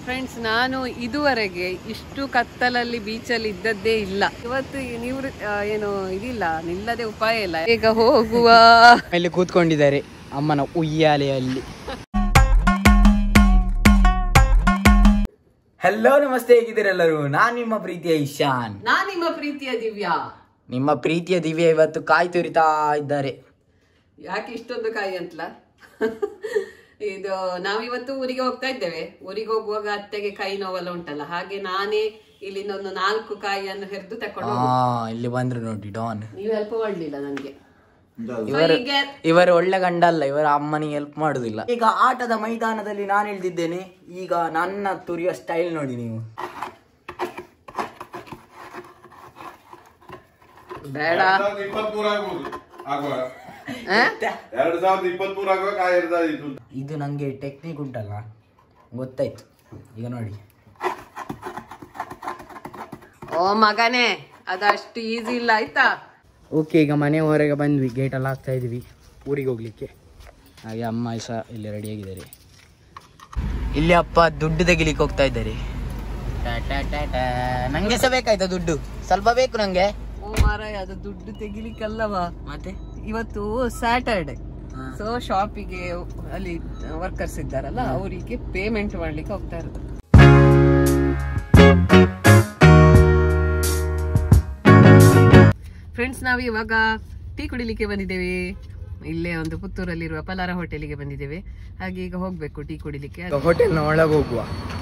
Friends ನಾನು ಇದುವರೆಗೆ ಇಷ್ಟು ಕತ್ತಲಲ್ಲಿ ಬೀಚಲ್ಲಿ ಇದ್ದದ್ದೇ ಇಲ್ಲ ಇವತ್ತು ನೀವು ಏನು ಇದಿಲ್ಲ ನಿಲ್ಲದೆ ಉಪಾಯ ಇಲ್ಲ ಈಗ ಹೋಗುವ ಇಲ್ಲಿ ಕೂತ್ಕೊಂಡಿದ್ದಾರೆ ಅಮ್ಮನ ಉಯ್ಯಾಲೆಯಲ್ಲಿ ಹಲೋ ನಮಸ್ತೆ ಹೇಗಿದ್ದೀರೆಲ್ಲರೂ ನಾನ್ ನಿಮ್ಮ ಪ್ರೀತಿಯ ಇಶಾನ್ ನಾ ನಿಮ್ಮ ಪ್ರೀತಿಯ ದಿವ್ಯಾ ನಿಮ್ಮ ಪ್ರೀತಿಯ ದಿವ್ಯ ಇವತ್ತು ಕಾಯಿ ತುರಿತಾ ಇದ್ದಾರೆ ಯಾಕೆ ಇಷ್ಟೊಂದು ಕಾಯಿ ಅಂತಲ ಇದು ನಾವಿವತ್ತು ಊರಿಗೆ ಹೋಗ್ತಾ ಇದ್ದೇವೆ ಊರಿಗೆ ಹೋಗುವಾಗ ಅತ್ತೆಗೆ ಕೈ ನೋವೆಲ್ಲ ಉಂಟಲ್ಲ ಹಾಗೆ ನಾನೇ ಇಲ್ಲಿಂದ ಒಂದು ನಾಲ್ಕು ಕಾಯಿಯನ್ನು ಹೆರ್ದು ತಕೊಂಡು ಹಾ ಇಲ್ಲಿ ಬಂದ್ರು ನೋಡಿ ಡಾನ್ ನೀವು ಹೆಲ್ಪ್ ಮಾಡಲಿಲ್ಲ ನನಗೆ ಇವರು ಹೀಗೆ ಇವರು ಒಳ್ಳೆ ಗಂಡ ಅಲ್ಲ ಇವರ ಅಮ್ಮನಿಗೆ ಹೆಲ್ಪ್ ಮಾಡುದಿಲ್ಲ ಈಗ ಆಟದ ಮೈದಾನದಲ್ಲಿ ನಾನು ಇಳ್ದಿದ್ದೇನೆ ಈಗ ನನ್ನ ತುರಿಯೋ ಸ್ಟೈಲ್ ನೋಡಿ ನೀವು ಬೇಡ ಸಾವಿರದ ಇಪ್ಪತ್ಮೂರು ಆಗ್ಬೋದು ಆಗುವಾಗ ಆ? ಎರಡು ಸಾವಿರದ ಇಪ್ಪತ್ಮೂರು ಆಗುವಾಗ ಆ ಎರಡು ಸಾವಿರದ ಇದು ಇದು ನಂಗೆ ಟೆಕ್ನಿಕ್ ಉಂಟಲ್ಲ ಗೊತ್ತಾಯ್ತು ಈಗ ನೋಡಿ ಓ ಮಗನೇ ಅದಷ್ಟು ಈಸಿ ಇಲ್ಲ ಆಯ್ತಾ ಓಕೆ ಈಗ ಮನೆ ಹೊರಗೆ ಬಂದ್ವಿ ಗೇಟ್ ಎಲ್ಲ ಹಾಕ್ತಾ ಇದೀವಿ ಊರಿಗೆ ಹೋಗ್ಲಿಕ್ಕೆ ಹಾಗೆ ಅಮ್ಮ ಸಹ ಇಲ್ಲಿ ರೆಡಿಯಾಗಿದ್ದಾರೆ ಇಲ್ಲಿ ಅಪ್ಪ ದುಡ್ಡು ತೆಗಿಲಿಕ್ಕೆ ಹೋಗ್ತಾ ಇದ್ದಾರೆ ಟಾ ಟಾ ಟಾ ಟಾ. ನಂಗೆ ಸಹ ಬೇಕಾಯ್ತಾ ದುಡ್ಡು ಸ್ವಲ್ಪ ಬೇಕು ನಂಗೆ ಓ ಮಾರಾಯ ಅದು ದುಡ್ಡು ತೆಗಿಲಿಕ್ಕಲ್ಲವಾ ಮತ್ತೆ ಇವತ್ತು ಸ್ಯಾಟರ್ಡೆ ಸೊ ಶಾಪಿಗೆ ಅಲ್ಲಿ ವರ್ಕರ್ಸ್ ಇದ್ದಾರಲ್ಲ ಅವರಿಗೆ ಪೇಮೆಂಟ್ ಮಾಡ್ಲಿಕ್ಕೆ ಹೋಗ್ತಾ ಇರೋದು ಫ್ರೆಂಡ್ಸ್ ನಾವು ಇವಾಗ ಟೀ ಕುಡಿಲಿಕ್ಕೆ ಬಂದಿದ್ದೇವೆ ಇಲ್ಲೇ ಒಂದು ಪುತ್ತೂರಲ್ಲಿರುವ ಪಲಾರ ಹೋಟೆಲಿಗೆ ಬಂದಿದ್ದೇವೆ ಹಾಗೆ ಈಗ ಹೋಗ್ಬೇಕು ಟೀ ಕುಡಿಲಿಕ್ಕೆ ಹೋಟೆಲ್ನ ಒಳಗೆ ಹೋಗುವ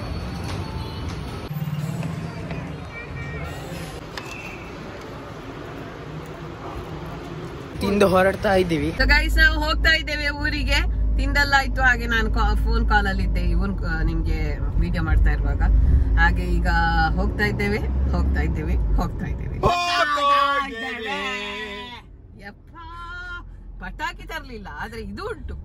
ತಿಂದು ಹೊರಡ್ತಾ ಇದ್ದೀವಿ ಗೈಸ್ ನಾವು ಹೋಗ್ತಾ ಇದ್ದೇವೆ ಊರಿಗೆ ತಿಂದಲ್ಲ ಆಯ್ತು ಹಾಗೆ ನಾನು ಫೋನ್ ಕಾಲ್ ಅಲ್ಲಿ ಇದ್ದೆ ಇವನ್ ನಿಮ್ಗೆ ವಿಡಿಯೋ ಮಾಡ್ತಾ ಇರುವಾಗ ಹಾಗೆ ಈಗ ಹೋಗ್ತಾ ಇದ್ದೇವೆ ಹೋಗ್ತಾ ಇದ್ದೇವೆ ಹೋಗ್ತಾ ಇದ್ದೇವೆ ಯಪ್ಪ ಪಟಾಕಿ ತರ್ಲಿಲ್ಲ ಆದ್ರೆ ಇದು ಉಂಟು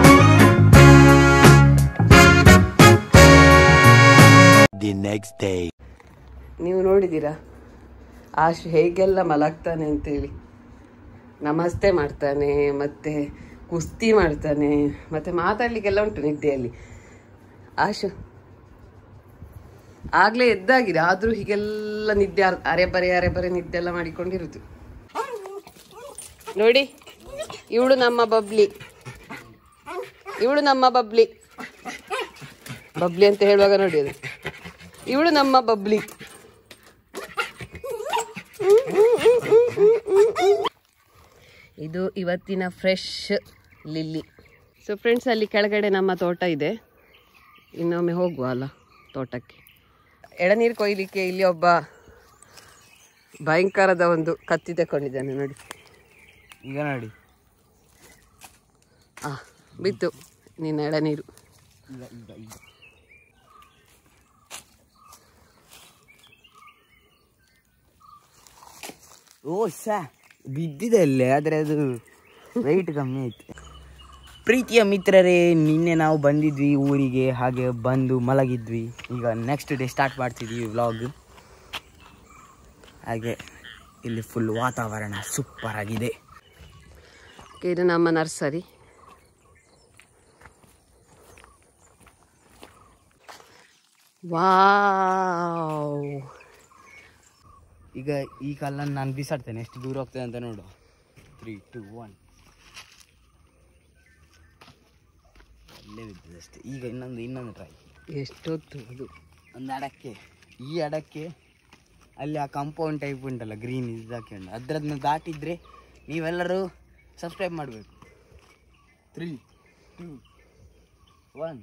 ನೀವು ನೋಡಿದೀರಾ ಆಶ್ ಹೇಗೆಲ್ಲ ಮಲಗ್ತಾನೆ ಅಂತೇಳಿ ನಮಸ್ತೆ ಮಾಡ್ತಾನೆ ಮತ್ತೆ ಕುಸ್ತಿ ಮಾಡ್ತಾನೆ ಮತ್ತೆ ಮಾತಾಡ್ಲಿಕ್ಕೆಲ್ಲ ಉಂಟು ನಿದ್ದೆಯಲ್ಲಿ ಆಶು ಆಗ್ಲೇ ಎದ್ದಾಗಿದೆ ಆದ್ರೂ ಹೀಗೆಲ್ಲ ನಿದ್ದೆ ಅರ್- ಅರೆಬರೆ ಅರೆಬರೆ ನಿದ್ದೆ ಎಲ್ಲ ಮಾಡಿಕೊಂಡಿರುದು ನೋಡಿ ಇವಳು ನಮ್ಮ ಬಬ್ಲಿ ಇವಳು ನಮ್ಮ ಬಬ್ಲಿ ಬಬ್ಲಿ ಅಂತ ಹೇಳುವಾಗ ನೋಡಿ ಅದು ಇವಳು ನಮ್ಮ ಬಬ್ಲಿ ಇದು ಇವತ್ತಿನ ಫ್ರೆಶ್ ಲಿಲ್ಲಿ ಸೊ ಫ್ರೆಂಡ್ಸ್ ಅಲ್ಲಿ ಕೆಳಗಡೆ ನಮ್ಮ ತೋಟ ಇದೆ ಇನ್ನೊಮ್ಮೆ ಹೋಗುವ ಅಲ್ಲ ತೋಟಕ್ಕೆ ಎಳನೀರು ಕೊಯ್ಲಿಕ್ಕೆ ಇಲ್ಲಿ ಒಬ್ಬ ಭಯಂಕರದ ಒಂದು ಕತ್ತಿ ತಗೊಂಡಿದ್ದಾನೆ ನೋಡಿ ಈಗ ನೋಡಿ ಆ ಬಿತ್ತು ನಿನ್ನ ಎಳನೀರು ಈಗ ಈಗ ಈಗ ಓ ಸಾ ಬಿದ್ದಿದೆ ಅಲ್ಲೇ ಆದರೆ ಅದು ವೆಯ್ಟ್ ಕಮ್ಮಿ ಆಯ್ತು ಪ್ರೀತಿಯ ಮಿತ್ರರೇ ನಿನ್ನೆ ನಾವು ಬಂದಿದ್ವಿ ಊರಿಗೆ ಹಾಗೆ ಬಂದು ಮಲಗಿದ್ವಿ ಈಗ ನೆಕ್ಸ್ಟ್ ಡೇ ಸ್ಟಾರ್ಟ್ ಮಾಡ್ತಿದ್ವಿ ವ್ಲಾಗ್ ಹಾಗೆ ಇಲ್ಲಿ ಫುಲ್ ವಾತಾವರಣ ಸೂಪರ್ ಆಗಿದೆ Okay, ಇದು ನಮ್ಮ ನರ್ಸರಿ ವಾವ್ ಈಗ ಈ ಕಲ್ಲನ್ನು ನಾನು ಬಿಸಾಡ್ತೇನೆ ಎಷ್ಟು ದೂರ ಹೋಗ್ತದೆ ಅಂತ ನೋಡು ತ್ರೀ ಟು ಒನ್ ಅಲ್ಲೇ ಬಿದ್ದದೆ ಅಷ್ಟೇ ಈಗ ಇನ್ನೊಂದು ಇನ್ನೊಂದು ಟ್ರೈ ಎಷ್ಟೊತ್ತು ಅದು ಒಂದು ಅಡಕ್ಕೆ ಈ ಅಡಕ್ಕೆ ಅಲ್ಲಿ ಆ ಕಾಂಪೌಂಡ್ ಟೈಪ್ ಉಂಟಲ್ಲ ಗ್ರೀನ್ ಇದಾಕೊಂಡು ಅದ್ರದನ್ನ ದಾಟಿದ್ರೆ ನೀವೆಲ್ಲರೂ ಸಬ್ಸ್ಕ್ರೈಬ್ ಮಾಡಬೇಕು ತ್ರೀ ಟೂ ಒನ್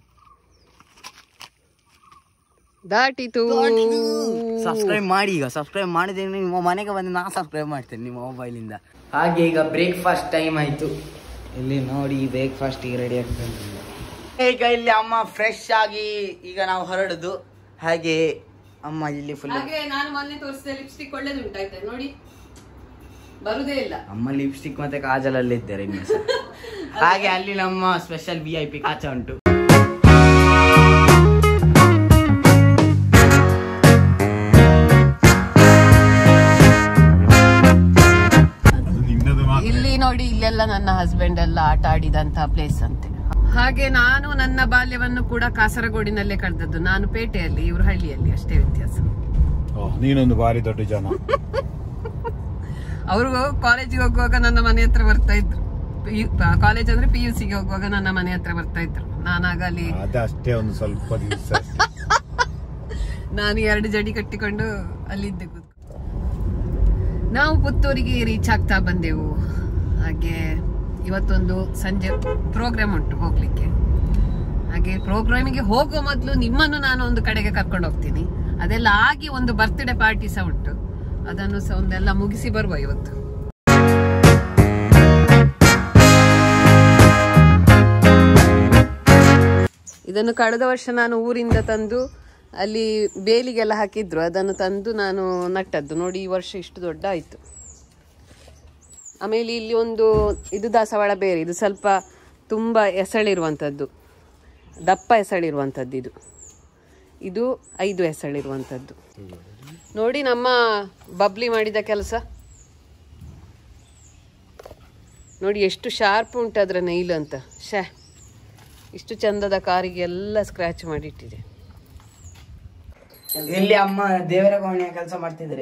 ದಾಟಿತು ಸಬ್ಸ್ಕ್ರೈಬ್ ಮಾಡಿ ಈಗ ಸಬ್ಸ್ಕ್ರೈಬ್ ಮಾಡಿದ್ರೆ ನಿಮ್ಮ ಮನೆಗೆ ಬಂದು ನಾ ಸಬ್ಸ್ಕ್ರೈಬ್ ಮಾಡ್ತೇನೆ ನಿಮ್ಮ ಮೊಬೈಲಿಂದ ಹಾಗೆ ಈಗ ಬ್ರೇಕ್ಫಾಸ್ಟ್ ಟೈಮ್ ಆಯ್ತು ಇಲ್ಲಿ ನೋಡಿ ಬ್ರೇಕ್ಫಾಸ್ಟ್ ಈಗ ರೆಡಿ ಆಗ್ತದೆ ಈಗ ಇಲ್ಲಿ ಅಮ್ಮ ಫ್ರೆಶ್ ಆಗಿ ಈಗ ನಾವು ಹೊರಡುದು ಹಾಗೆ ಅಮ್ಮ ಇಲ್ಲಿ ಫುಲ್ ಹಾಗೆ ನಾನು ಮೊನ್ನೆ ತೋರಿಸಿದ ಲಿಪ್ಸ್ಟಿಕ್ ಒಳ್ಳೇದುಂಟಾಯ್ತು ನೋಡಿ ಬರುದೇ ಇಲ್ಲ ಅಮ್ಮ ಲಿಪ್ಸ್ಟಿಕ್ ಮತ್ತೆ ಕಾಜಲ್ ಅಲ್ಲಿ ಇದ್ದಾರೆ ಇನ್ನು ಸಹ. ಹಾಗೆ ಅಲ್ಲಿ ನಮ್ಮ ಸ್ಪೆಷಲ್ ವಿ ಐ ಪಿ ಕಾಚ ಉಂಟು ಅದು ನಿನ್ನದು ಮಾತ್ರ ಇಲ್ಲಿ ನೋಡಿ ಇಲ್ಲೆಲ್ಲ ನನ್ನ ಹಸ್ಬೆಂಡ್ ಎಲ್ಲ ಆಟ ಆಡಿದಂತಹ ಪ್ಲೇಸ್ ಅಂತೆ ಹಾಗೆ ನಾನು ನನ್ನ ಬಾಲ್ಯವನ್ನು ಕೂಡ ಕಾಸರಗೋಡಿನಲ್ಲೇ ಕಳೆದದ್ದು ನಾನು ಪೇಟೆಯಲ್ಲಿ ಇವರು ಹಳ್ಳಿಯಲ್ಲಿ ಅಷ್ಟೇ ವ್ಯತ್ಯಾಸ ನೀನೊಂದು ಭಾರಿ ದೊಡ್ಡ ಜನ ಅವರು ಕಾಲೇಜಿಗೆ ಹೋಗುವಾಗ ನನ್ನ ಮನೆ ಹತ್ರ ಬರ್ತಾ ಇದ್ರು ಕಾಲೇಜ್ ಅಂದ್ರೆ ಪಿ ಯು ಸಿಗೆ ಹೋಗುವಾಗ ನನ್ನ ಮನೆ ಹತ್ರ ಬರ್ತಾ ಇದ್ರು ನಾನಾಗ ಅಲ್ಲಿ ಅದಷ್ಟೇ ಒಂದು ಸ್ವಲ್ಪ ದಿವಸ ನಾನು ಎರಡು ಜಡಿ ಕಟ್ಟಿಕೊಂಡು ಅಲ್ಲಿದ್ದೆ ಕೂತ್ಕೊಂಡು ನಾವು ಪುತ್ತೂರಿಗೆ ರೀಚ್ ಆಗ್ತಾ ಬಂದೆವು ಹಾಗೆ ಇವತ್ತೊಂದು ಸಂಜೆ ಪ್ರೋಗ್ರಾಮ್ ಉಂಟು ಹೋಗ್ಲಿಕ್ಕೆ ಹಾಗೆ ಪ್ರೋಗ್ರಾಮಿಗೆ ಹೋಗೋ ಮೊದಲು ನಿಮ್ಮನ್ನು ನಾನು ಒಂದು ಕಡೆಗೆ ಕರ್ಕೊಂಡು ಹೋಗ್ತೀನಿ ಅದೆಲ್ಲ ಆಗಿ ಒಂದು ಬರ್ತ್ಡೇ ಪಾರ್ಟಿ ಸಹ ಉಂಟು ಅದನ್ನು ಸಹ ಒಂದೆಲ್ಲ ಮುಗಿಸಿ ಬರುವ ಇವತ್ತು ಇದನ್ನು ಕಳೆದ ವರ್ಷ ನಾನು ಊರಿಂದ ತಂದು ಅಲ್ಲಿ ಬೇಲಿಗೆಲ್ಲ ಹಾಕಿದ್ರು ಅದನ್ನು ತಂದು ನಾನು ನಟ್ಟದ್ದು ನೋಡಿ ಈ ವರ್ಷ ಇಷ್ಟು ದೊಡ್ಡ ಆಯಿತು ಆಮೇಲೆ ಇಲ್ಲಿ ಒಂದು ಇದು ದಾಸವಾಳ ಬೇರೆ ಇದು ಸ್ವಲ್ಪ ತುಂಬ ಎಸಳಿರುವಂಥದ್ದು ದಪ್ಪ ಎಸಳಿರುವಂಥದ್ದು ಇದು ಇದು ಐದು ಎಸಳಿರುವಂಥದ್ದು ನೋಡಿ ನಮ್ಮ ಬಬ್ಲಿ ಮಾಡಿದ ಕೆಲಸ ನೋಡಿ ಎಷ್ಟು ಶಾರ್ಪ್ ಉಂಟು ಅದರ ನೈಲ್ ಅಂತ ಶೇ ಇಷ್ಟು ಚಂದದ ಕಾರಿಗೆ ಎಲ್ಲ ಸ್ಕ್ರ್ಯಾಚ್ ಮಾಡಿಟ್ಟಿದೆ ಇಲ್ಲಿ ಅಮ್ಮ ದೇವರ ಕೋಣೆಯ ಕೆಲಸ ಮಾಡ್ತಿದ್ದಾರೆ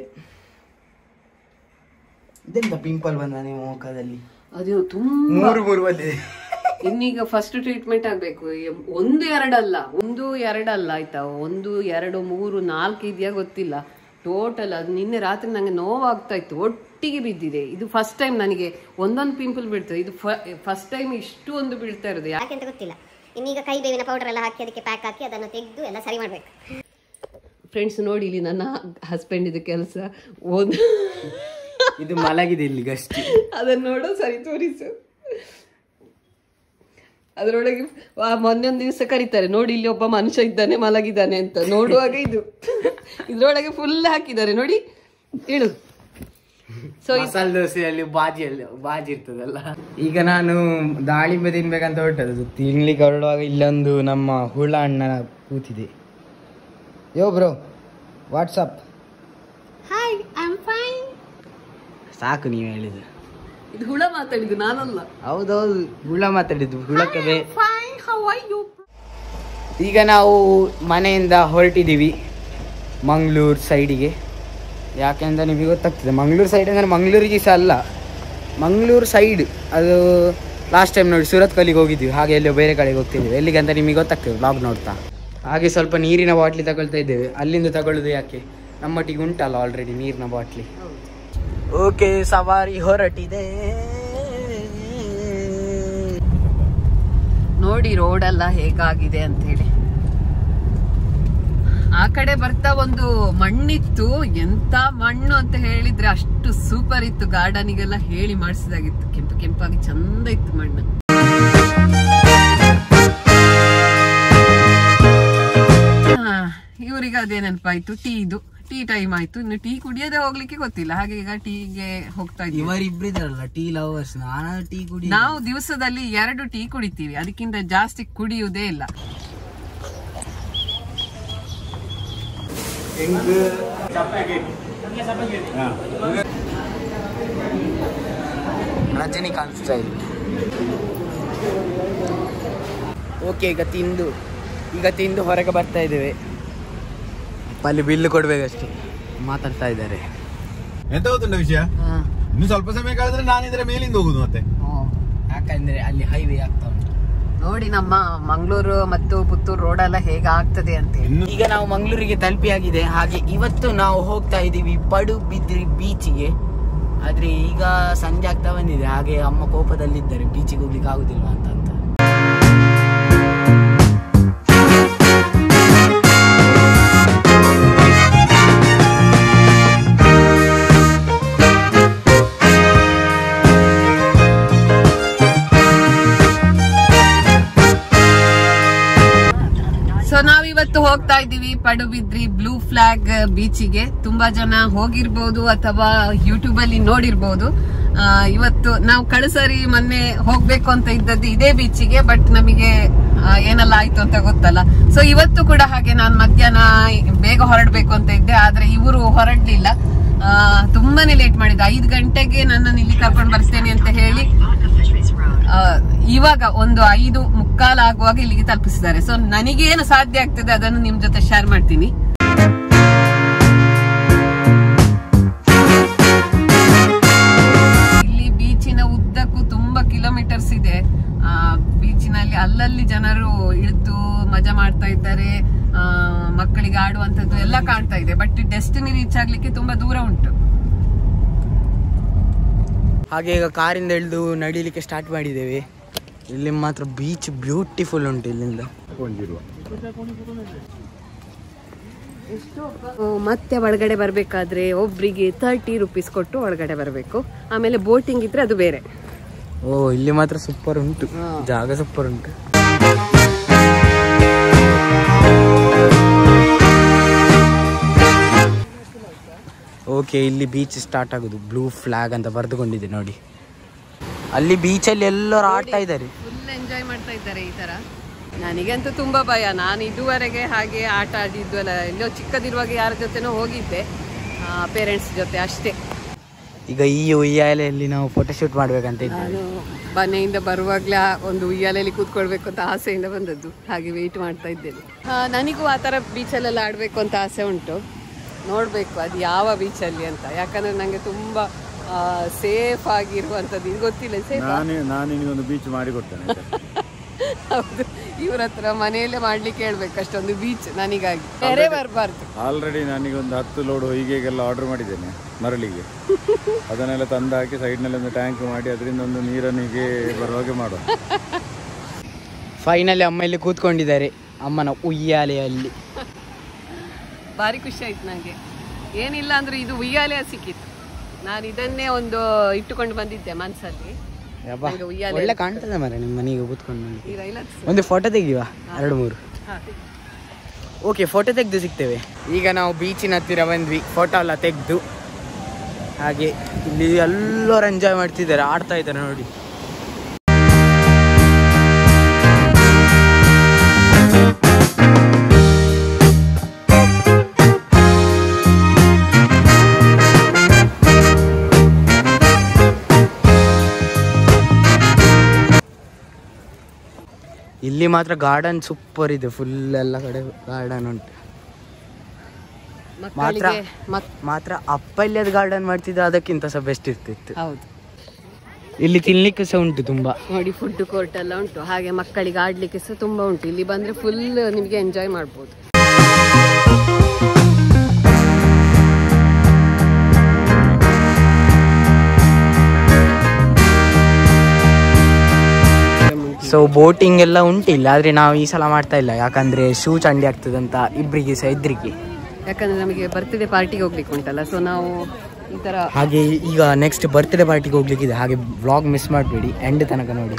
ಇದೆಂತ ಪಿಂಪಲ್ ಬಂದ ನಿಮ್ಮ ಮುಖದಲ್ಲಿ ಅದು ತುಂಬ ಮೂರು ಮೂರು ಬಂದಿದೆ ಇನ್ನೀಗ ಫಸ್ಟ್ ಟ್ರೀಟ್ಮೆಂಟ್ ಆಗ್ಬೇಕು ಎಂ- ಒಂದು ಎರಡಲ್ಲ ಒಂದು ಎರಡಲ್ಲ ಆಯ್ತಾ ಒಂದು ಎರಡು ಮೂರು ನಾಲ್ಕು ಇದೆಯಾ ಗೊತ್ತಿಲ್ಲ ಟೋಟಲ್ ಅದು ನಿನ್ನೆ ರಾತ್ರಿ ನಂಗೆ ನೋವಾಗ್ತಾ ಇತ್ತು ಒಟ್ಟಿಗೆ ಬಿದ್ದಿದೆ ಇದು ಫಸ್ಟ್ ಟೈಮ್ ನನಗೆ ಒಂದೊಂದು ಪಿಂಪಲ್ ಬೀಳ್ತದೆ ಇದು ಫಸ್ಟ್ ಟೈಮ್ ಇಷ್ಟು ಒಂದು ಬೀಳ್ತಾ ಇರೋದು ಯಾ- ಯಾಕೆ ಅಂತ ಗೊತ್ತಿಲ್ಲ ಇನ್ನೀಗ ಕೈ ಬೇವಿನ ಪೌಡರ್ ಎಲ್ಲ ಹಾಕಿ ಅದಕ್ಕೆ ಪ್ಯಾಕ್ ಹಾಕಿ ಅದನ್ನು ತೆಗೆದು ಎಲ್ಲ ಸರಿ ಮಾಡಬೇಕು ಫ್ರೆಂಡ್ಸ್ ನೋಡಿ ಇಲ್ಲಿ ನನ್ನ ಹಸ್ಬೆಂಡ್ ಇದು ಕೆಲಸ ಒಂದು ಇದು ಮಲಗಿದೆ ಇಲ್ಲಿಗಷ್ಟೇ ಅದನ್ನ ನೋಡು ಸರಿ ತೋರಿಸು ಅದರೊಳಗೆ ಆ ಮೊನ್ನೆ ಒಂದು ದಿವಸ ಕರೀತಾರೆ ನೋಡಿ ಇಲ್ಲಿ ಒಬ್ಬ ಮನುಷ್ಯ ಇದ್ದಾನೆ ಮಲಗಿದ್ದಾನೆ ಅಂತ ನೋಡುವಾಗ ಇದು ಇದ್ರೊಳಗೆ ಫುಲ್ ಹಾಕಿದ್ದಾರೆ ನೋಡಿ ಇಳು ಸೊ ಮಸಾಲೆ ದೋಸೆಯಲ್ಲಿ ಬಾಜಿಯಲ್ಲಿ ಬಾಜಿ ಇರ್ತದಲ್ಲ ಈಗ ನಾನು ದಾಳಿಂಬೆ ತಿನ್ಬೇಕಂತ ಹೊರಟದ್ದು ತಿನ್ಲಿಕ್ಕೆ ಹೊರಡುವಾಗ ಇಲ್ಲೊಂದು ನಮ್ಮ ಹುಳ ಅಣ್ಣ ಕೂತಿದೆ yo bro what's up hi I am fine ಸಾಕು ನೀವು ಹೇಳಿದ್ದು ಇದು ಹುಳ ಮಾತಾಡಿದ್ದು ನಾನಲ್ಲ ಹೌದೌದು ಹುಳ ಮಾತಾಡಿದ್ದು ಹುಳಕ್ಕೆ ಬೇ ಫೈನ್ ಹೌ ಆರ್ ಯು ಈಗ ನಾವು ಮನೆಯಿಂದ ಹೊರಟಿದ್ದೀವಿ ಮಂಗಳೂರು ಸೈಡಿಗೆ ಯಾಕೆಂದ್ರೆ ನಿಮಗೆ ಗೊತ್ತಾಗ್ತದೆ ಮಂಗಳೂರು ಸೈಡ್ ಅಂದರೆ ಮಂಗಳೂರಿಗೆ ಸಹ ಅಲ್ಲ ಮಂಗಳೂರು ಸೈಡ್ ಅದು ಲಾಸ್ಟ್ ಟೈಮ್ ನೋಡಿ ಸುರತ್ ಕಲ್ಲಿಗೆ ಹೋಗಿದ್ವಿ ಹಾಗೆ ಎಲ್ಲೋ ಬೇರೆ ಕಡೆಗೆ ಹೋಗ್ತಿದ್ದೀವಿ ಎಲ್ಲಿಗೆ ಅಂತ ನಿಮಗೆ ಗೊತ್ತಾಗ್ತದೆ ಬ್ಲಾಗ್ ನೋಡ್ತಾ ಹಾಗೆ ಸ್ವಲ್ಪ ನೀರಿನ ಬಾಟ್ಲಿ ತಗೊಳ್ತಾ ಇದ್ದೇವೆ ಅಲ್ಲಿಂದ ತಗೊಳ್ಳೋದು ಯಾಕೆ ನಮ್ಮೊಟ್ಟಿಗೆ ಉಂಟಲ್ಲ ಆಲ್ರೆಡಿ ನೀರಿನ ಬಾಟ್ಲಿ ಓಕೆ ಸವಾರಿ ಹೊರಟಿದೆ ನೋಡಿ ರೋಡ್ ಎಲ್ಲ ಹೇಗಾಗಿದೆ ಅಂತ ಹೇಳಿ ಆ ಕಡೆ ಬರ್ತಾ ಒಂದು ಮಣ್ಣಿತ್ತು ಎಂತ ಮಣ್ಣು ಅಂತ ಹೇಳಿದ್ರೆ ಅಷ್ಟು ಸೂಪರ್ ಇತ್ತು ಗಾರ್ಡನಿಗೆಲ್ಲ ಹೇಳಿ ಮಾಡಿಸಿದಾಗಿತ್ತು ಕೆಂಪು ಕೆಂಪಾಗಿ ಚಂದ ಇತ್ತು ಮಣ್ಣು ಇವರಿಗೆ ಅದೇ ನೆನಪಾಯ್ತು ಟೀ ಇದು ಟೀ ಟೈಮ್ ಆಯ್ತು ಇನ್ನು ಟೀ ಕುಡಿಯೋದೇ ಹೋಗ್ಲಿಕ್ಕೆ ಗೊತ್ತಿಲ್ಲ ಹಾಗೆ ಈಗ ಟೀಗೆ ಹೋಗ್ತಾ ಇದ್ದೀವಿ ಇವರಿಬ್ರಿದಾರಲ್ಲ ಟೀ ಲವರ್ಸ್ ನಾನು ಟೀ ಕುಡಿ ನಾವು ದಿವಸದಲ್ಲಿ ಎರಡು ಟೀ ಕುಡಿತೀವಿ ಅದಕ್ಕಿಂತ ಜಾಸ್ತಿ ಕುಡಿಯುವುದೇ ಇಲ್ಲ ರಜನಿಕಾಂತ್ ಸ್ಟೈಲ್ ಓಕೆ ಈಗ ತಿಂದು ಈಗ ತಿಂದು ಹೊರಗೆ ಬರ್ತಾ ಇದ್ದೇವೆ ಅಲ್ಲಿ ಬಿಲ್ಲು ಕೊಡ್ಬೇಕಷ್ಟೇ ಮಾತಾಡ್ತಾ ಇದ್ದಾರೆ ಎಂತ ಗೊತ್ತುಂಟ ವಿಷಯ ಇನ್ನು ಸ್ವಲ್ಪ ಸಮಯ ಕಳೆದ್ರೆ ನಾನು ಇದರ ಮೇಲಿಂದ ಹೋಗುದು ಮತ್ತೆ ಯಾಕಂದ್ರೆ ಅಲ್ಲಿ ಹೈವೇ ಆಗ್ತಾ ಉಂಟು ನೋಡಿ ನಮ್ಮ ಮಂಗಳೂರು ಮತ್ತು ಪುತ್ತೂರು ರೋಡ್ ಎಲ್ಲ ಹೇಗೆ ಆಗ್ತದೆ ಅಂತ ಹೇಳಿ ಇನ್ನು ಈಗ ನಾವು ಮಂಗಳೂರಿಗೆ ತಲುಪಿಯಾಗಿದೆ ಹಾಗೆ ಇವತ್ತು ನಾವು ಹೋಗ್ತಾ ಇದ್ದೀವಿ ಪಡುಬಿದ್ರಿ ಬೀಚಿಗೆ ಆದ್ರೆ ಈಗ ಸಂಜೆ ಆಗ್ತಾ ಬಂದಿದೆ ಹಾಗೆ ಅಮ್ಮ ಕೋಪದಲ್ಲಿದ್ದಾರೆ ಬೀಚಿಗೆ ಹೋಗ್ಲಿಕ್ಕೆ ಆಗುದಿಲ್ವಾ ಅಂತ ಅಂತ ಸೊ ನಾವಿವತ್ತು ಹೋಗ್ತಾ ಇದ್ದೀವಿ ಪಡುಬಿದ್ರಿ ಬ್ಲೂ ಫ್ಲಾಗ್ ಬೀಚಿಗೆ ತುಂಬಾ ಜನ ಹೋಗಿರ್ಬೋದು ಅಥವಾ ಯೂಟ್ಯೂಬ್ ಅಲ್ಲಿ ನೋಡಿರ್ಬೋದು ಆ, ಇವತ್ತು ನಾವು ಕಳಸರಿ ಮೊನ್ನೆ ಹೋಗ್ಬೇಕು ಅಂತ ಇದ್ದದ್ದು ಇದೇ ಬೀಚಿಗೆ ಬಟ್ ನಮಗೆ ಆ, ಏನೆಲ್ಲ ಆಯ್ತು ಅಂತ ಗೊತ್ತಲ್ಲ ಸೊ ಇವತ್ತು ಕೂಡ ಹಾಗೆ ನಾನು ಮಧ್ಯಾಹ್ನ ಬೇಗ ಹೊರಡ್ಬೇಕು ಅಂತ ಇದ್ದೆ ಆದ್ರೆ ಇವರು ಹೊರಡ್ಲಿಲ್ಲ ಆ, ತುಂಬಾನೇ ಲೇಟ್ ಮಾಡಿದ್ದು ಐದು ಗಂಟೆಗೆ ನನ್ನನ್ನು ಇಲ್ಲಿ ಕರ್ಕೊಂಡು ಬರ್ತೇನೆ ಅಂತ ಹೇಳಿ ಆ, ಇವಾಗ ಒಂದು ಐದು ಮುಕ್ಕಾಲ್ ಆಗುವಾಗ ಇಲ್ಲಿಗೆ ತಲುಪಿಸಿದ್ದಾರೆ ಸೊ ನನಗೇನು ಸಾಧ್ಯ ಆಗ್ತದೆ ಅದನ್ನು ನಿಮ್ ಜೊತೆ ಶೇರ್ ಮಾಡ್ತೀನಿ ಇಲ್ಲಿ ಬೀಚಿನ ಉದ್ದಕ್ಕೂ ತುಂಬಾ ಕಿಲೋಮೀಟರ್ಸ್ ಇದೆ ಆ ಬೀಚಿನಲ್ಲಿ ಅಲ್ಲಲ್ಲಿ ಜನರು ಇಳಿದು ಮಜಾ ಮಾಡ್ತಾ ಇದ್ದಾರೆ ಆ, ಮಕ್ಕಳಿಗೆ ಆಡುವಂತದ್ದು ಎಲ್ಲ ಕಾಣ್ತಾ ಇದೆ ಬಟ್ ಡೆಸ್ಟಿನಿ ರೀಚ್ ಆಗ್ಲಿಕ್ಕೆ ತುಂಬಾ ದೂರ ಉಂಟು ಹಾಗೆ ಈಗ ಕಾರಿಂದ ಇಳಿದು ನಡಿಲಿಕ್ಕೆ ಸ್ಟಾರ್ಟ್ ಮಾಡಿದ್ದೇವೆ ಇಲ್ಲಿ ಮಾತ್ರ ಬೀಚ್ ಬ್ಯೂಟಿಫುಲ್ ಉಂಟು ಇಲ್ಲಿಂದ ಒಂದಿರುವ ಮತ್ತೆ ಒಳಗಡೆ ಬರ್ಬೇಕಾದ್ರೆ ಒಬ್ರಿಗೆ ತರ್ಟಿ ರುಪೀಸ್ ಕೊಟ್ಟು ಒಳಗಡೆ ಬರಬೇಕು ಆಮೇಲೆ ಬೋಟಿಂಗ್ ಇದ್ರೆ ಅದು ಬೇರೆ ಓ ಇಲ್ಲಿ ಮಾತ್ರ ಸೂಪರ್ ಉಂಟು ಜಾಗ ಸೂಪರ್ ಉಂಟು ಓಕೆ ಇಲ್ಲಿ ಬೀಚ್ ಸ್ಟಾರ್ಟ್ ಆಗುದು ಬ್ಲೂ ಫ್ಲಾಗ್ ಅಂತ ಬರೆದುಕೊಂಡಿದೆ ನೋಡಿ ಅಲ್ಲಿ ಬೀಚಲ್ಲಿ ಎಲ್ಲರೂ ಆಡ್ತಾ ಇದ್ದಾರೆ ಫುಲ್ ಎಂಜಾಯ್ ಮಾಡ್ತಾ ಇದ್ದಾರೆ ಈ ತರ ನನಗಂತೂ ತುಂಬಾ ಭಯ ನಾನು ಇದುವರೆಗೆ ಹಾಗೆ ಆಟ ಆಡಿದ್ದು ಅಲ್ಲ ಎಲ್ಲೋ ಚಿಕ್ಕದಿರುವಾಗ ಯಾರ ಜೊತೆನೋ ಹೋಗಿದ್ದೆ ಪೇರೆಂಟ್ಸ್ ಜೊತೆ ಅಷ್ಟೇ ಈಗ ಈ ಉಯ್ಯಾಲೆಯಲ್ಲಿ ನಾವು ಫೋಟೋ ಶೂಟ್ ಮಾಡ್ಬೇಕಂತ ಇದ್ದೀವಿ ನಾನು ಮನೆಯಿಂದ ಬರುವಾಗ್ಲೇ ಆ ಒಂದು ಉಯ್ಯಾಲೆಯಲ್ಲಿ ಕೂತ್ಕೊಳ್ಬೇಕು ಅಂತ ಆಸೆಯಿಂದ ಬಂದದ್ದು ಹಾಗೆ ವೆಯ್ಟ್ ಮಾಡ್ತಾ ಇದ್ದೇನೆ ಆ, ನನಗೂ ಆ ಥರ ಬೀಚಲ್ಲೆಲ್ಲ ಆಡಬೇಕು ಅಂತ ಆಸೆ ಉಂಟು ನೋಡಬೇಕು ಅದು ಯಾವ ಬೀಚಲ್ಲಿ ಅಂತ ಯಾಕಂದ್ರೆ ನನಗೆ ತುಂಬ ಸೇಫ್ ಆಗಿರುವಂಥದ್ದು ಇದು ಗೊತ್ತಿಲ್ಲ ಸೇಫ್ ನಾನು ನಾನು ನಿನಗೊಂದು ಬೀಚ್ ಮಾಡಿ ಕೊಡ್ತೇನೆ ಆಯ್ತಾ? ಹೌದು ಇವ್ರ ಹತ್ರ ಮನೆಯಲ್ಲೇ ಮಾಡ್ಲಿಕ್ಕೆ ಹೇಳ್ಬೇಕು ಅಷ್ಟೊಂದು ಬೀಚ್ ನನಗಾಗಿ ಬೇರೆ ಬರಬಾರ್ದು ಆಲ್ರೆಡಿ ನನಗೆ ಒಂದು ಹತ್ತು ಲೋಡ್ ಹೊಯ್ಗೆಗೆಲ್ಲ ಆರ್ಡರ್ ಮಾಡಿದ್ದೇನೆ ಮರಳಿಗೆ ಅದನ್ನೆಲ್ಲ ತಂದು ಹಾಕಿ ಸೈಡ್ನಲ್ಲಿ ಒಂದು ಟ್ಯಾಂಕ್ ಮಾಡಿ ಅದರಿಂದ ಒಂದು ನೀರನಿಗೆ ಬರುವಾಗೆ ಮಾಡುವ ಫೈನಲಿ ಅಮ್ಮ ಇಲ್ಲಿ ಕೂತ್ಕೊಂಡಿದ್ದಾರೆ ಅಮ್ಮನ ಉಯ್ಯಾಲೆಯಲ್ಲಿ ಭಾರಿ ಖುಷಿ ಆಯ್ತು ನನಗೆ ಏನಿಲ್ಲ ಅಂದ್ರೆ ಇದು ಉಯ್ಯಾಲೆ ಸಿಕ್ಕಿತ್ತು ನಾನು ಇದನ್ನೇ ಒಂದು ಇಟ್ಟುಕೊಂಡು ಬಂದಿದ್ದೆ ಮನ್ಸಲ್ಲಿ ಯಬ್ಬಾ, ನಂಗೆ ಉಯ್ಯಾಲೆ ಒಳ್ಳೆ ಕಾಣ್ತದೆ ಮರ ನಿಮ್ಮ ಮನೆಗೆ ಕೂತ್ಕೊಂಡು ನೋಡಿ. ಈ ರೈಲತ್ ಒಂದು ಫೋಟೋ ತೆಗಿವಾ ಎರಡು ಮೂರು ಓಕೆ ಫೋಟೋ ತೆಗೆದು ಸಿಗ್ತೇವೆ ಈಗ ನಾವು ಬೀಚಿನ ಹತ್ತಿರ ಬಂದ್ವಿ ಫೋಟೋ ಎಲ್ಲ ತೆಗೆದು ಹಾಗೆ ಇಲ್ಲಿ ಎಲ್ಲರೂ ಎಂಜಾಯ್ ಮಾಡ್ತಿದ್ದಾರೆ ಆಡ್ತಾ ಇದ್ದಾರೆ ನೋಡಿ ಇಲ್ಲಿ ಮಾತ್ರ ಗಾರ್ಡನ್ ಸೂಪರ್ ಇದೆ ಫುಲ್ ಎಲ್ಲ ಕಡೆ ಗಾರ್ಡನ್ ಉಂಟು ಮಕ್ಕಳಿಗೆ ಮಕ್ ಮಾತ್ರ ಅಪ್ಪಲ್ಯದ ಗಾರ್ಡನ್ ಮಾಡ್ತಿದ್ರೆ ಅದಕ್ಕಿಂತ ಸಹ ಬೆಸ್ಟ್ ಇರ್ತಿತ್ತು ಹೌದು ಇಲ್ಲಿ ತಿನ್ಲಿಕ್ಕೆ ಸಹ ಉಂಟು ತುಂಬಾ ನೋಡಿ ಫುಡ್ ಕೋರ್ಟ್ ಎಲ್ಲ ಉಂಟು ಹಾಗೆ ಮಕ್ಕಳಿಗೆ ಆಡ್ಲಿಕ್ಕೆ ಸಹ ತುಂಬಾ ಉಂಟು ಇಲ್ಲಿ ಬಂದ್ರೆ ಫುಲ್ ನಿಮಗೆ ಎಂಜಾಯ್ ಮಾಡ್ಬೋದು ಸೊ ಬೋಟಿಂಗ್ ಎಲ್ಲ ಉಂಟಿಲ್ಲ ಆದ್ರೆ ನಾವು ಈ ಸಲ ಮಾಡ್ತಾ ಇಲ್ಲ ಯಾಕಂದ್ರೆ ಶೂ ಚಂಡಿ ಆಗ್ತದೆ ಅಂತ ಇಬ್ರಿಗೆ ಸಹ ಇದ್ರಿಗೆ ಯಾಕಂದ್ರೆ ನಮಗೆ ಬರ್ತ್ಡೇ ಪಾರ್ಟಿಗೆ ಹೋಗ್ಲಿಕ್ಕೆ ಉಂಟಲ್ಲ ಸೊ ನಾವು ಈ ತರ ಹಾಗೆ ಈಗ ನೆಕ್ಸ್ಟ್ ಬರ್ತ್ಡೇ ಪಾರ್ಟಿಗೆ ಹೋಗ್ಲಿಕ್ಕಿದೆ ಹಾಗೆ ವ್ಲಾಗ್ ಮಿಸ್ ಮಾಡಬೇಡಿ ಎಂಡ್ ತನಕ ನೋಡಿ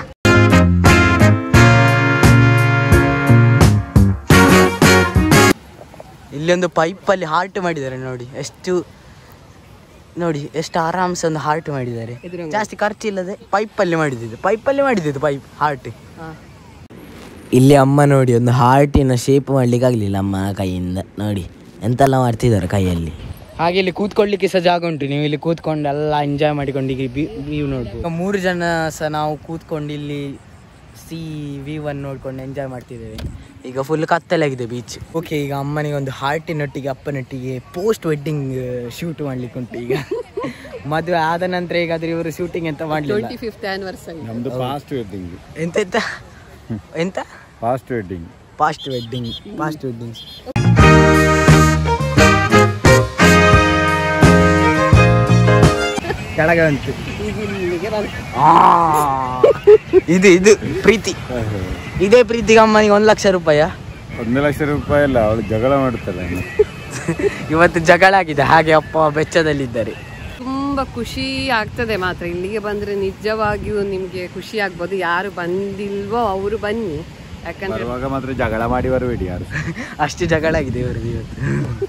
ಇಲ್ಲಿ ಒಂದು ಪೈಪಲ್ಲಿ ಹಾರ್ಟ್ ಮಾಡಿದ್ದಾರೆ ನೋಡಿ ಎಷ್ಟು ನೋಡಿ ಎಷ್ಟು ಆರಾಮ್ಸೆ ಒಂದು ಹಾರ್ಟ್ ಮಾಡಿದ್ದಾರೆ ಎದುರಂಗ. ಜಾಸ್ತಿ ಖರ್ಚಿಲ್ಲದೆ ಪೈಪಲ್ಲಿ ಮಾಡಿದ್ದು ಪೈಪಲ್ಲಿ ಮಾಡಿದ್ದು ಪೈಪ್ ಹಾರ್ಟ್ ಹಾ. ಇಲ್ಲಿ ಅಮ್ಮ ನೋಡಿ ಒಂದು ಹಾರ್ಟಿನ ಶೇಪ್ ಮಾಡ್ಲಿಕ್ಕೆ ಆಗ್ಲಿಲ್ಲ ಅಮ್ಮ ಕೈಯಿಂದ ನೋಡಿ ಎಂತೆಲ್ಲ ಮಾಡ್ತಿದ್ದಾರೆ ಕೈಯಲ್ಲಿ ಹಾಗೆ ಇಲ್ಲಿ ಕೂತ್ಕೊಳ್ಳಿಕ್ಕೆ ಸಹ ಜಾಗ ಉಂಟು ನೀವು ಇಲ್ಲಿ ಕೂತ್ಕೊಂಡು ಎಲ್ಲ ಎಂಜಾಯ್ ಮಾಡಿಕೊಂಡು ಈಗ ವ್ಯೂ ನೋಡ್ಬೋದು ಮೂರು ಜನ ಸಹ ನಾವು ಕೂತ್ಕೊಂಡು ಇಲ್ಲಿ ಸಿ ವ್ಯೂ ಅನ್ನು ನೋಡ್ಕೊಂಡು ಎಂಜಾಯ್ ಮಾಡ್ತಿದ್ದೇವೆ ಈಗ ಫುಲ್ ಕತ್ತಲಾಗಿದೆ ಬೀಚ್ ಓಕೆ ಈಗ ಅಮ್ಮನಿಗೆ ಒಂದು ಹಾರ್ಟಿನೊಟ್ಟಿಗೆ ಅಪ್ಪನೊಟ್ಟಿಗೆ ಪೋಸ್ಟ್ ವೆಡ್ಡಿಂಗ್ ಶೂಟ್ ಮಾಡ್ಲಿಕ್ಕೆ ಉಂಟು ಈಗ ಮದುವೆ ಆದ ನಂತರ ಈಗ ಆದ್ರೆ ಇವರು ಶೂಟಿಂಗ್ ಎಂತ ಮಾಡ್ಲಿಲ್ಲ ಟ್ವೆಂಟಿ ಫಿಫ್ತ್ ಆನಿವರ್ಸರಿ ನಮ್ದು ಫಾಸ್ಟ್ ವೆಡ್ಡಿಂಗ್ ಎಂತ ಎಂತ ಎಂತ post wedding post wedding post wedding ಕೆಳಗೆ ಉಂಟು ಈಗ ಇಲ್ಲಿಗೆ ಬಂತು ಆ, ಇದು ಇದು ಪ್ರೀತಿ ಇದೇ ಪ್ರೀತಿಗೆ ಅಮ್ಮನಿಗೆ ಒಂದು ಲಕ್ಷ ರೂಪಾಯ ಒಂದು ಲಕ್ಷ ರೂಪಾಯಿ ಅಲ್ಲ ಅವಳು ಜಗಳ ಮಾಡುತ್ತಾಳೆ ಇವತ್ತು ಜಗಳ ಆಗಿದೆ ಹಾಗೆ ಅಪ್ಪ ಬೆಚ್ಚದಲ್ಲಿದ್ದಾರೆ ತುಂಬಾ ಖುಷಿ ಆಗ್ತದೆ ಮಾತ್ರ ಇಲ್ಲಿಗೆ ಬಂದ್ರೆ ನಿಜವಾಗಿಯೂ ನಿಮ್ಗೆ ಖುಷಿ ಆಗ್ಬೋದು ಯಾರು ಬಂದಿಲ್ವೋ ಅವರು ಬನ್ನಿ ಯಾಕಂದ್ರೆ ಬರುವಾಗ ಮಾತ್ರ ಜಗಳ ಮಾಡಿ ಬರಬೇಡಿ ಯಾರು ಅಷ್ಟು ಜಗಳ ಆಗಿದೆ ಇವರದ್ದು ಇವತ್ತು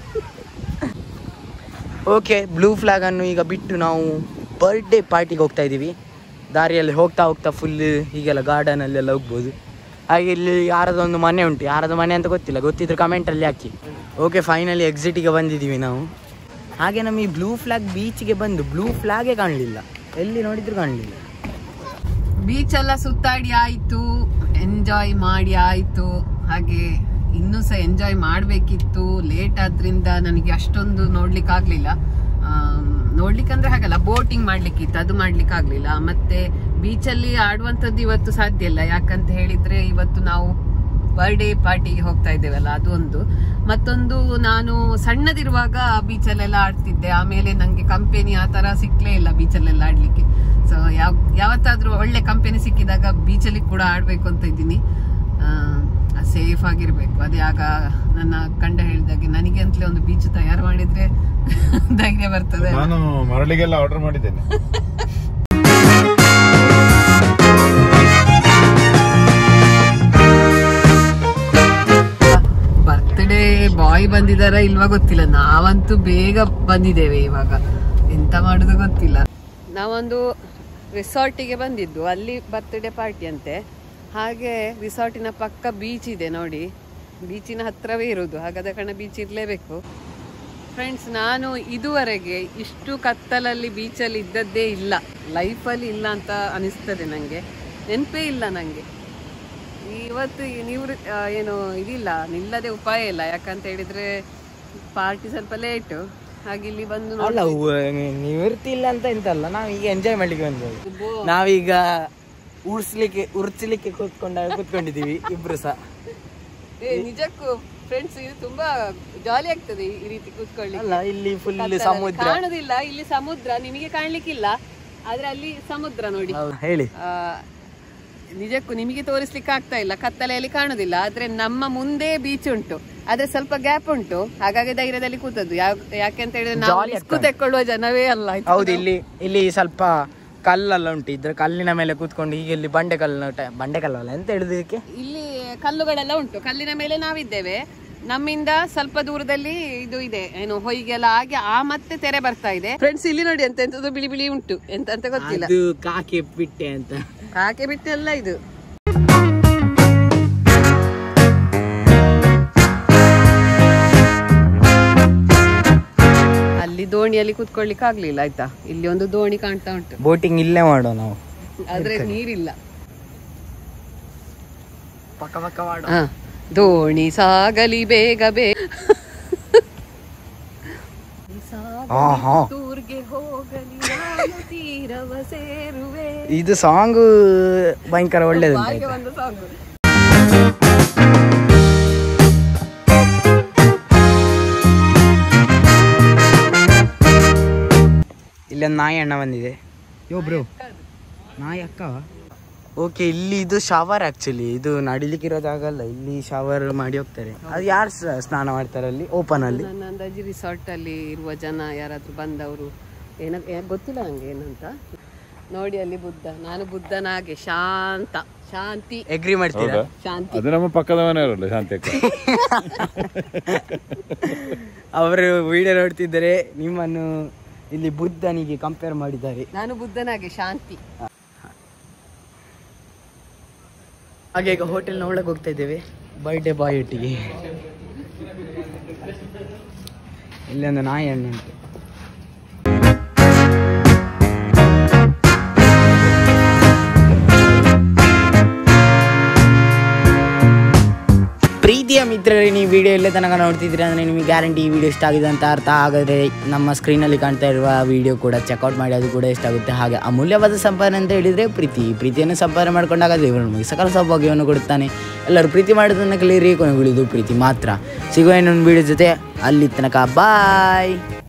ಓಕೆ ಬ್ಲೂ ಫ್ಲಾಗ್ ಅನ್ನು ಈಗ ಬಿಟ್ಟು ನಾವು ಬರ್ಡೇ ಪಾರ್ಟಿಗೆ ಹೋಗ್ತಾ ಇದ್ದೀವಿ ದಾರಿಯಲ್ಲಿ ಹೋಗ್ತಾ ಹೋಗ್ತಾ ಫುಲ್ ಹೀಗೆಲ್ಲ ಗಾರ್ಡನಲ್ಲೆಲ್ಲ ಹೋಗ್ಬೋದು ಹಾಗೆ ಇಲ್ಲಿ ಯಾರದೊಂದು ಮನೆ ಉಂಟು ಯಾರದು ಮನೆ ಅಂತ ಗೊತ್ತಿಲ್ಲ ಗೊತ್ತಿದ್ರೆ ಕಮೆಂಟಲ್ಲಿ ಹಾಕಿ ಓಕೆ ಫೈನಲಿ ಎಕ್ಸಿಟಿಗೆ ಬಂದಿದ್ದೀವಿ ನಾವು ಹಾಗೆ ನಮಗೆ ಬ್ಲೂ ಫ್ಲಾಗ್ ಬೀಚ್ಗೆ ಬಂದು ಬ್ಲೂ ಫ್ಲಾಗೇ ಕಾಣಲಿಲ್ಲ ಎಲ್ಲಿ ನೋಡಿದ್ರು ಕಾಣಲಿಲ್ಲ ಬೀಚ್ ಎಲ್ಲ ಸುತ್ತಾಡಿ ಆಯ್ತು ಎಂಜಾಯ್ ಮಾಡಿ ಆಯ್ತು ಹಾಗೆ ಇನ್ನೂ ಸಹ ಎಂಜಾಯ್ ಮಾಡಬೇಕಿತ್ತು ಲೇಟ್ ಆದ್ರಿಂದ ನನಗೆ ಅಷ್ಟೊಂದು ನೋಡ್ಲಿಕ್ಕೆ ಆಗ್ಲಿಲ್ಲ ಆಮ್, ನೋಡ್ಲಿಕ್ಕೆ ಅಂದ್ರೆ ಹಾಗಲ್ಲ ಬೋಟಿಂಗ್ ಮಾಡ್ಲಿಕ್ಕಿತ್ತು ಅದು ಮಾಡ್ಲಿಕ್ಕೆ ಆಗ್ಲಿಲ್ಲ ಮತ್ತೆ ಬೀಚಲ್ಲಿ ಆಡುವಂಥದ್ದು ಇವತ್ತು ಸಾಧ್ಯ ಇಲ್ಲ ಯಾಕಂತ ಹೇಳಿದ್ರೆ ಇವತ್ತು ನಾವು ಬರ್ಡೇ ಪಾರ್ಟಿಗೆ ಹೋಗ್ತಾ ಇದ್ದೇವಲ್ಲ ಅದು ಒಂದು ಮತ್ತೊಂದು ನಾನು ಸಣ್ಣದಿರುವಾಗ ಬೀಚಲ್ಲೆಲ್ಲ ಆಡ್ತಿದ್ದೆ ಆಮೇಲೆ ನಂಗೆ ಕಂಪೆನಿ ಆ ತರ ಸಿಕ್ಲೇ ಇಲ್ಲ ಬೀಚಲ್ಲೆಲ್ಲ ಆಡ್ಲಿಕ್ಕೆ ಸೊ ಯಾವ ಯಾವತ್ತಾದ್ರೂ ಒಳ್ಳೆ ಕಂಪೆನಿ ಸಿಕ್ಕಿದಾಗ ಬೀಚಲ್ಲಿ ಕೂಡ ಆಡ್ಬೇಕು ಅಂತ ಇದ್ದೀನಿ ಸೇಫ್ ಆಗಿರ್ಬೇಕು ಅದೇ ಆಗ ನನ್ನ ಕಂಡ ಹೇಳಿದಾಗೆ ನನಗೆ ಅಂತಲೇ ಒಂದು ಬೀಚ್ ತಯಾರು ಮಾಡಿದ್ರೆ ಧೈರ್ಯ ಬರ್ತದೆ ನಾನು ಮರಳಿಗೆಲ್ಲ ಆರ್ಡರ್ ಮಾಡಿದ್ದೇನೆ ಬರ್ತ್ಡೇ ಬಾಯ್ ಬಂದಿದಾರ ಇಲ್ವಾ ಗೊತ್ತಿಲ್ಲ ನಾವಂತೂ ಬೇಗ ಬಂದಿದ್ದೇವೆ ಇವಾಗ ಎಂತ ಮಾಡುದು ಗೊತ್ತಿಲ್ಲ ನಾವೊಂದು ರಿಸಾರ್ಟಿಗೆ ಬಂದಿದ್ದು ಅಲ್ಲಿ ಬರ್ತ್ಡೇ ಪಾರ್ಟಿ ಅಂತೆ ಹಾಗೆ ರಿಸಾರ್ಟಿನ ಪಕ್ಕ ಬೀಚ್ ಇದೆ ನೋಡಿ ಬೀಚಿನ ಹತ್ರವೇ ಇರೋದು ಹಾಗಾದ ಕಾರಣ ಬೀಚ್ ಇರಲೇಬೇಕು ಫ್ರೆಂಡ್ಸ್ ನಾನು ಇದುವರೆಗೆ ಇಷ್ಟು ಕತ್ತಲಲ್ಲಿ ಬೀಚಲ್ಲಿ ಇದ್ದದ್ದೇ ಇಲ್ಲ ಲೈಫಲ್ಲಿ ಇಲ್ಲ ಅಂತ ಅನಿಸ್ತದೆ ನನಗೆ ನೆನಪೇ ಇಲ್ಲ ನನಗೆ ಇವತ್ತು ಈ ನಿವೃ ಆ, ಏನು ಇದಿಲ್ಲ ನಿಲ್ಲದೆ ಉಪಾಯ ಇಲ್ಲ ಯಾಕಂತ ಹೇಳಿದ್ರೆ ಪಾರ್ಟಿ ಸ್ವಲ್ಪ ಲೇಟು ಹಾಗೆ ಇಲ್ಲಿ ಬಂದು ನೋಡಿ ಅಲ್ಲ ಉ- ನಿವೃತ್ತಿ ಇಲ್ಲ ಅಂತ ಎಂತಲ್ಲ ನಾವು ಈಗ ಎಂಜಾಯ್ ಮಾಡ್ಲಿಕ್ಕೆ ಬಂದದ್ದು ನಾವೀಗ ಉರ್ಸ್ಲಿಕ್ಕೆ ಉರ್ಚಲಿಕ್ಕೆ ಕೂತ್ಕೊಂಡಾಗ ಕೂತ್ಕೊಂಡಿದೀವಿ ಇಬ್ರು ಸಹ ಏ, ನಿಜಕ್ಕೂ ಫ್ರೆಂಡ್ಸ್ ಇದು ತುಂಬಾ ಜಾಲಿ ಆಗ್ತದೆ ಈ- ಈ ರೀತಿ ಕೂತ್ಕೊಳ್ಳಿ ಅಲ್ಲ ಇಲ್ಲಿ ಫುಲ್ ಕತ್ತಲಲ್ಲಿ. ಸಮುದ್ರ ಕಾಣುದಿಲ್ಲ ಇಲ್ಲಿ ಸಮುದ್ರ ನಿಮಗೆ ಕಾಣ್ಲಿಕ್ಕಿಲ್ಲ ಆದ್ರೆ ಅಲ್ಲಿ ಸಮುದ್ರ ನೋಡಿ ಹೌದು, ಹೇಳಿ ಆ, ನಿಜಕ್ಕೂ ನಿಮಗೆ ತೋರಿಸ್ಲಿಕ್ಕೆ ಆಗ್ತಾ ಇಲ್ಲ ಕತ್ತಲೆಯಲ್ಲಿ ಕಾಣುದಿಲ್ಲ ಆದ್ರೆ ನಮ್ಮ ಮುಂದೆ ಬೀಚ್ ಉಂಟು ಆದ್ರೆ ಸ್ವಲ್ಪ ಗ್ಯಾಪ್ ಉಂಟು ಹಾಗಾಗಿ ಧೈರ್ಯದಲ್ಲಿ ಕೂತದ್ದು ಯಾಕ್- ಯಾಕೆ ಅಂತ ಹೇಳಿದ್ರೆ ನಾವು Jolly ರಿಸ್ಕ್ ತೆಕ್ಕೊಳ್ಳುವ ಜನವೇ ಅಲ್ಲ ಆಯ್ತಾ? ಹೌದು ಇಲ್ಲಿ ಇಲ್ಲಿ ಸ್ವಲ್ಪ ಕಲ್ಲೆಲ್ಲ ಉಂಟು ಇದ್ರ ಕಲ್ಲಿನ ಮೇಲೆ ಕೂತ್ಕೊಂಡು ಈಗ ಇಲ್ಲಿ ಬಂಡೆ ಕಲ್ಲು ಟೈ- ಬಂಡೆ ಕಲ್ಲಲ್ಲ ಎಂತ ಹೇಳುದು ಇದಕ್ಕೆ ಇಲ್ಲಿ ಕಲ್ಲುಗಳೆಲ್ಲ ಉಂಟು ಕಲ್ಲಿನ ಮೇಲೆ ನಾವಿದ್ದೇವೆ ನಮ್ಮಿಂದ ಸ್ವಲ್ಪ ದೂರದಲ್ಲಿ ಇದು ಇದೆ ಏನು ಹೊಯ್ಗೆಲ್ಲ ಆಗಿ ಆ ಮತ್ತೆ ತೆರೆ ಬರ್ತಾ ಇದೆ ಫ್ರೆಂಡ್ಸ್ ಇಲ್ಲಿ ನೋಡಿ ಎಂತ ಎಂತದ್ದು ಬಿಳಿ ಬಿಳಿ ಉಂಟು ಎಂತ ಅಂತ ಗೊತ್ತಿಲ್ಲ ಅದು ಕಾಕೆ ಬಿಟ್ಟೆ ಅಂತ ಕಾಕೆ ಬಿಟ್ಟೆಲ್ಲ ಇದು ಅಲ್ಲಿ ದೋಣಿಯಲ್ಲಿ ಕುತ್ಕೊಳ್ಳಿಕ್ಕೆ ಆಗ್ಲಿಲ್ಲ ಆಯ್ತಾ ಇಲ್ಲಿ ಒಂದು ದೋಣಿ ಕಾಣ್ತಾ ಉಂಟು ಬೋಟಿಂಗ್ ಇಲ್ಲೇ ಮಾಡೋ ನಾವು ಆದ್ರೆ ನೀರಿಲ್ಲ ಪಕ್ಕ ಪಕ್ಕ ಮಾಡೋ ಹ. ದೋಣಿ ಸಾಗಲಿ ಬೇಗ ಬೇಗ ಆಹಾ. ಟೂರ್ಗೆ ಹೋಗಲಿ ನಾನು ತೀರವ ಸೇರುವೆ ಇದು ಸಾಂಗ್ ಭಯಂಕರ ಒಳ್ಳೇದು ಬಾಯಿಗೆ ಒಂದು ಸಾಂಗ್ ಇಲ್ಲೊಂದು ನಾಯಿ ಅಣ್ಣ ಬಂದಿದೆ ಯೋ ಬ್ರೋ ನಾಯಿ ಅಕ್ಕ ಓಕೆ ಇಲ್ಲಿ ಇದು ಶವರ್ ಆಕ್ಚುಲಿ ಇದು ನಡಿಲಿಕ್ಕೆ ಇರೋ ಜಾಗ ಅಲ್ಲ ಇಲ್ಲಿ ಶವರ್ ಮಾಡಿ ಹೋಗ್ತಾರೆ ಅದು ಯಾರು ಸ್ನಾನ ಮಾಡ್ತಾರೆ ಅಲ್ಲಿ ಓಪನ್ ಅಲ್ಲಿ ನನ್ನ ಅಂದಾಜಿ ರಿಸಾರ್ಟ್ ಅಲ್ಲಿ ಇರುವ ಜನ ಯಾರಾದ್ರೂ ಬಂದವರು ಏನ ಏ- ಗೊತ್ತಿಲ್ಲ ನಂಗೆ ಏನಂತ ನೋಡಿ ಅಲ್ಲಿ ಬುದ್ಧ ನಾನು ಬುದ್ಧನಾಗೆ ಶಾಂತ ಶಾಂತಿ ಎಗ್ರಿ ಮಾಡ್ತೀರಾ ಹೌದಾ ಶಾಂತಿ ಅದು ನಮ್ಮ ಪಕ್ಕದ ಮನೆಯವರಲ್ಲ ಶಾಂತಿ ಅಕ್ಕ ಅವರು ವಿಡಿಯೋ ನೋಡ್ತಿದ್ದಾರೆ ನಿಮ್ಮನ್ನು ಇಲ್ಲಿ ಬುದ್ಧನಿಗೆ ಕಂಪೇರ್ ಮಾಡಿದ್ದಾರೆ ನಾನು ಬುದ್ಧನಾಗೆ ಶಾಂತಿ ಹಾಗೆ ಈಗ ಹೋಟೆಲ್ನ ಒಳಗೆ ಹೋಗ್ತಾ ಇದ್ದೇವೆ ಬರ್ಡೇ ಬಾಯ್ ಒಟ್ಟಿಗೆ ಇಲ್ಲೊಂದು ನಾಯಿ ಹಣ್ಣು ಉಂಟು ಪ್ರೀತಿಯ ಮಿತ್ರರೇ ನೀವು ವಿಡಿಯೋ ಇಲ್ಲೇ ತನಕ ನೋಡ್ತಿದ್ದೀರಿ ಅಂದರೆ ನಿಮಗೆ ಗ್ಯಾರಂಟಿ ಈ ವಿಡಿಯೋ ಇಷ್ಟ ಆಗಿದೆ ಅಂತ ಅರ್ಥ ಹಾಗಾದರೆ ನಮ್ಮ ಸ್ಕ್ರೀನಲ್ಲಿ ಕಾಣ್ತಾ ಇರುವ ವಿಡಿಯೋ ಕೂಡ ಚೆಕ್ಔಟ್ ಮಾಡಿ ಅದು ಕೂಡ ಇಷ್ಟ ಆಗುತ್ತೆ ಹಾಗೆ ಅಮೂಲ್ಯವಾದ ಸಂಪಾದನೆ ಅಂತ ಹೇಳಿದರೆ ಪ್ರೀತಿ ಪ್ರೀತಿಯನ್ನು ಸಂಪಾದನೆ ಮಾಡ್ಕೊಂಡಾಗ ದೇವರು ನಮಗೆ ಸಕಲ ಸೌಭಾಗ್ಯವನ್ನು ಕೊಡುತ್ತಾನೆ ಎಲ್ಲರೂ ಪ್ರೀತಿ ಮಾಡೋದನ್ನು ಕಲಿಯಿರಿ ಕೊನೆಗುಳಿದು ಪ್ರೀತಿ ಮಾತ್ರ ಸಿಗುವ ಇನ್ನೊಂದು ವಿಡಿಯೋ ಜೊತೆ ಅಲ್ಲಿ ತನಕ ಬಾಯ್